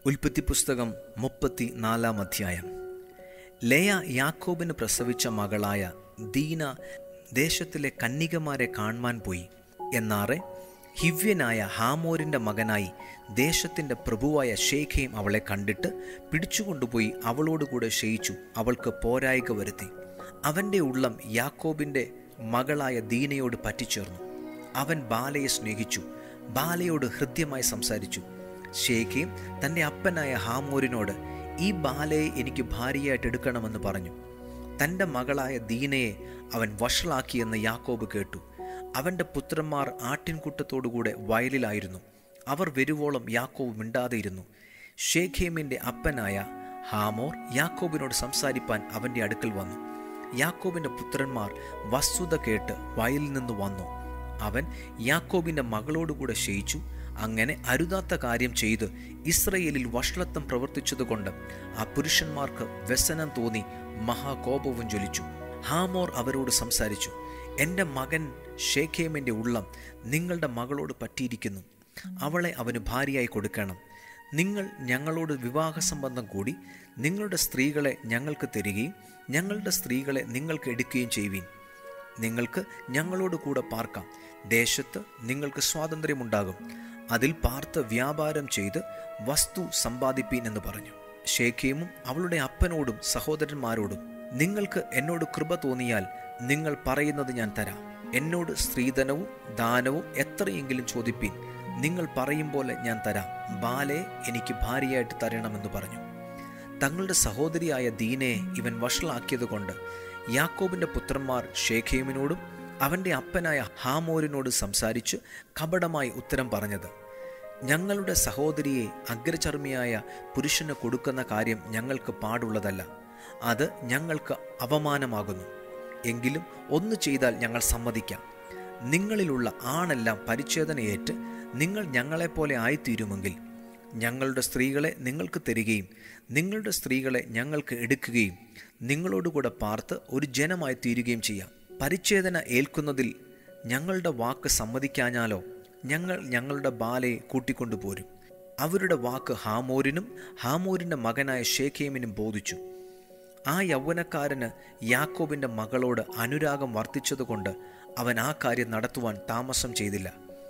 ഉൽപ്പത്തി പുസ്തകം മുപ്പത്തി നാലാം അധ്യായം ലേയ യാക്കോബിന് പ്രസവിച്ച മകളായ ദീന ദേശത്തിലെ കന്യകമാരെ കാണുവാൻ പോയി എന്നാറെ ഹിവ്യനായ ഹാമോരിൻ്റെ മകനായി ദേശത്തിൻ്റെ പ്രഭുവായ ഷേഖയും അവളെ കണ്ടിട്ട് പിടിച്ചുകൊണ്ടുപോയി അവളോടുകൂടെ ക്ഷയിച്ചു അവൾക്ക് പോരായിക വരുത്തി അവൻ്റെ ഉള്ളം യാക്കോബിൻ്റെ മകളായ ദീനയോട് പറ്റിച്ചേർന്നു അവൻ ബാലയെ സ്നേഹിച്ചു ബാലയോട് ഹൃദ്യമായി സംസാരിച്ചു ഷേഖയും തൻ്റെ അപ്പനായ ഹാമോരിനോട് ഈ ബാലയെ എനിക്ക് ഭാര്യയായിട്ട് എടുക്കണമെന്ന് പറഞ്ഞു തൻ്റെ മകളായ ദീനയെ അവൻ വഷളാക്കിയെന്ന് യാക്കോബ് കേട്ടു അവൻ്റെ പുത്രന്മാർ ആട്ടിൻകൂട്ടത്തോടുകൂടെ വയലിലായിരുന്നു അവർ വരുവോളം യാക്കോബ് മിണ്ടാതെയിരുന്നു ഷേഖേമിൻ്റെ അപ്പനായ ഹാമോർ യാക്കോബിനോട് സംസാരിപ്പാൻ അവൻ്റെ അടുക്കൽ വന്നു യാക്കോബിൻ്റെ പുത്രന്മാർ വസ്തുത കേട്ട് വയലിൽ നിന്ന് വന്നു അവൻ യാക്കോബിൻ്റെ മകളോടുകൂടെ ക്ഷയിച്ചു അങ്ങനെ അരുതാത്ത കാര്യം ചെയ്ത് ഇസ്രയേലിൽ വഷളത്വം പ്രവർത്തിച്ചതുകൊണ്ട് ആ പുരുഷന്മാർക്ക് വ്യസനം തോന്നി മഹാകോപവും ജ്വലിച്ചു ഹാമോർ അവരോട് സംസാരിച്ചു എൻ്റെ മകൻ ഷേഖേമിൻ്റെ ഉള്ളം നിങ്ങളുടെ മകളോട് പറ്റിയിരിക്കുന്നു അവളെ അവന് ഭാര്യയായി കൊടുക്കണം നിങ്ങൾ ഞങ്ങളോട് വിവാഹ സംബന്ധം കൂടി നിങ്ങളുടെ സ്ത്രീകളെ ഞങ്ങൾക്ക് തരികയും ഞങ്ങളുടെ സ്ത്രീകളെ നിങ്ങൾക്ക് എടുക്കുകയും ചെയ്യുവീൻ നിങ്ങൾക്ക് ഞങ്ങളോട് കൂടെ പാർക്കാം ദേശത്ത് നിങ്ങൾക്ക് സ്വാതന്ത്ര്യമുണ്ടാകും അതിൽ പാർത്ത് വ്യാപാരം ചെയ്ത് വസ്തു സമ്പാദിപ്പീൻ എന്ന് പറഞ്ഞു ഷേഖേമും അവളുടെ അപ്പനോടും സഹോദരന്മാരോടും നിങ്ങൾക്ക് എന്നോട് കൃപ തോന്നിയാൽ നിങ്ങൾ പറയുന്നത് ഞാൻ തരാം എന്നോട് സ്ത്രീധനവും ദാനവും എത്രയെങ്കിലും ചോദിപ്പീൻ നിങ്ങൾ പറയും പോലെ ഞാൻ തരാം ബാലയെ എനിക്ക് ഭാര്യയായിട്ട് തരണമെന്ന് പറഞ്ഞു തങ്ങളുടെ സഹോദരിയായ ദീനയെ ഇവൻ വഷളാക്കിയതുകൊണ്ട് യാക്കോബിന്റെ പുത്രന്മാർ ഷേഖേമിനോടും അവൻ്റെ അപ്പനായ ഹാമോരിനോട് സംസാരിച്ച് കപടമായി ഉത്തരം പറഞ്ഞത് ഞങ്ങളുടെ സഹോദരിയെ അഗ്രചർമ്മിയായ പുരുഷന് കൊടുക്കുന്ന കാര്യം ഞങ്ങൾക്ക് പാടുള്ളതല്ല അത് ഞങ്ങൾക്ക് അവമാനമാകുന്നു എങ്കിലും ഒന്ന് ചെയ്താൽ ഞങ്ങൾ സമ്മതിക്കാം നിങ്ങളിലുള്ള ആണെല്ലാം പരിച്ഛേദനയേറ്റ് നിങ്ങൾ ഞങ്ങളെപ്പോലെ ആയിത്തീരുമെങ്കിൽ ഞങ്ങളുടെ സ്ത്രീകളെ നിങ്ങൾക്ക് തരികയും നിങ്ങളുടെ സ്ത്രീകളെ ഞങ്ങൾക്ക് എടുക്കുകയും നിങ്ങളോടുകൂടെ പാർത്ത് ഒരു ജനമായി തീരുകയും ചെയ്യാം പരിച്ഛേദന ഏൽക്കുന്നതിൽ ഞങ്ങളുടെ വാക്ക് സമ്മതിക്കാഞ്ഞാലോ ഞങ്ങൾ ഞങ്ങളുടെ ബാലയെ കൂട്ടിക്കൊണ്ടുപോരും അവരുടെ വാക്ക് ഹാമോരിനും ഹാമോരിൻ്റെ മകനായ ഷേഖേമിനും ബോധിച്ചു ആ യൗവനക്കാരന് യാക്കോബിൻ്റെ മകളോട് അനുരാഗം വർദ്ധിച്ചതുകൊണ്ട് അവൻ ആ കാര്യം നടത്തുവാൻ താമസം ചെയ്തില്ല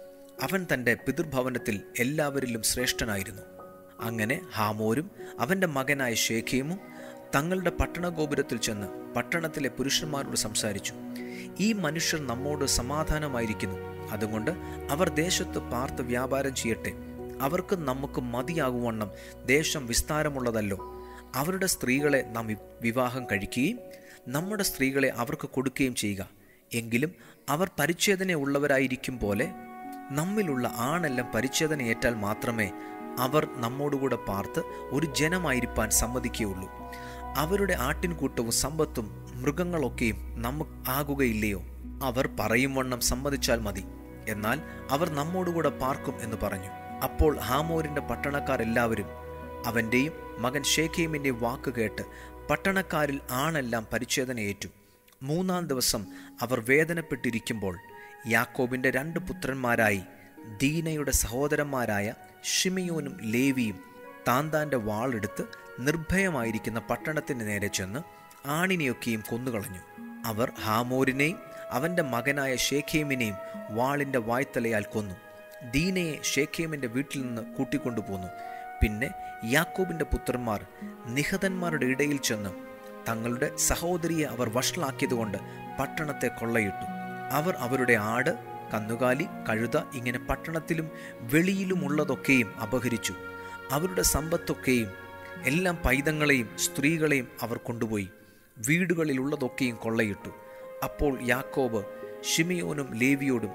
അവൻ തൻ്റെ പിതൃഭവനത്തിൽ എല്ലാവരിലും ശ്രേഷ്ഠനായിരുന്നു അങ്ങനെ ഹാമോരും അവൻ്റെ മകനായ ഷേഖേമും തങ്ങളുടെ പട്ടണഗോപുരത്തിൽ ചെന്ന് പട്ടണത്തിലെ പുരുഷന്മാരോട് സംസാരിച്ചു ഈ മനുഷ്യർ നമ്മോട് സമാധാനമായിരിക്കുന്നു അതുകൊണ്ട് അവർ ദേശത്ത് പാർത്ത് വ്യാപാരം ചെയ്യട്ടെ അവർക്ക് നമുക്ക് മതിയാകുവണ്ണം ദേശം വിസ്താരമുള്ളതല്ലോ അവരുടെ സ്ത്രീകളെ നാം വിവാഹം കഴിക്കുകയും നമ്മുടെ സ്ത്രീകളെ അവർക്ക് കൊടുക്കുകയും ചെയ്യുക എങ്കിലും അവർ പരിച്ഛേദന ഉള്ളവരായിരിക്കും പോലെ നമ്മിലുള്ള ആണെല്ലാം പരിച്ഛേദന ഏറ്റാൽ മാത്രമേ അവർ നമ്മോടുകൂടെ പാർത്ത് ഒരു ജനമായിരിക്കാൻ സമ്മതിക്കുകയുള്ളൂ അവരുടെ ആട്ടിൻകൂട്ടവും സമ്പത്തും മൃഗങ്ങളൊക്കെയും നമുക്ക് ആകുകയില്ലയോ അവർ പറയും വണ്ണം സമ്മതിച്ചാൽ മതി എന്നാൽ അവർ നമ്മോടുകൂടെ പാർക്കും എന്ന് പറഞ്ഞു അപ്പോൾ ഹാമോരിന്റെ പട്ടണക്കാരെല്ലാവരും അവൻ്റെയും മകൻ ഷേഖീമിൻ്റെ വാക്ക് കേട്ട് പട്ടണക്കാരിൽ ആണെല്ലാം പരിച്ഛേദനയേറ്റു മൂന്നാം ദിവസം അവർ വേദനപ്പെട്ടിരിക്കുമ്പോൾ യാക്കോബിൻ്റെ രണ്ട് പുത്രന്മാരായി ദീനയുടെ സഹോദരന്മാരായ ഷിമിയോനും ലേവിയും താന്താൻ്റെ വാളെടുത്ത് നിർഭയമായിരിക്കുന്ന പട്ടണത്തിന് നേരെ ചെന്ന് ആണിനെയൊക്കെയും കൊന്നുകളഞ്ഞു അവർ ഹാമോരിനെയും അവൻ്റെ മകനായ ഷേഖേമിനെയും വാളിൻ്റെ വായ്ത്തലയാൽ കൊന്നു ദീനയെ ഷേഖേമിൻ്റെ വീട്ടിൽ നിന്ന് കൂട്ടിക്കൊണ്ടുപോന്നു പിന്നെ യാക്കോബിൻ്റെ പുത്രന്മാർ നിഹതന്മാരുടെ ഇടയിൽ ചെന്ന് തങ്ങളുടെ സഹോദരിയെ അവർ വഷളാക്കിയതുകൊണ്ട് പട്ടണത്തെ കൊള്ളയിട്ടു അവർ അവരുടെ ആട് കന്നുകാലി കഴുത ഇങ്ങനെ പട്ടണത്തിലും വെളിയിലുമുള്ളതൊക്കെയും അപഹരിച്ചു അവരുടെ സമ്പത്തൊക്കെയും എല്ലാം പൈതങ്ങളെയും സ്ത്രീകളെയും അവർ കൊണ്ടുപോയി വീടുകളിലുള്ളതൊക്കെയും കൊള്ളയിട്ടു അപ്പോൾ യാക്കോബ് ഷിമിയോനും ലേവിയോടും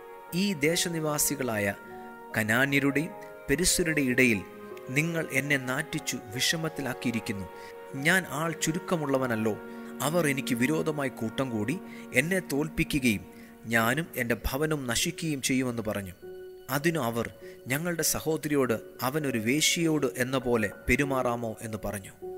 ഈ ദേശനിവാസികളായ കനാന്യരുടെയും പെരുസരുടെ ഇടയിൽ നിങ്ങൾ എന്നെ നാറ്റിച്ചു വിഷമത്തിലാക്കിയിരിക്കുന്നു ഞാൻ ആൾ ചുരുക്കമുള്ളവനല്ലോ അവർ എനിക്ക് വിരോധമായി കൂട്ടം കൂടി എന്നെ തോൽപ്പിക്കുകയും ഞാനും എൻ്റെ ഭവനം നശിക്കുകയും ചെയ്യുമെന്ന് പറഞ്ഞു അതിനു അവർ ഞങ്ങളുടെ സഹോദരിയോട് അവനൊരു വേശ്യയോട് എന്ന പോലെ പെരുമാറാമോ എന്ന് പറഞ്ഞു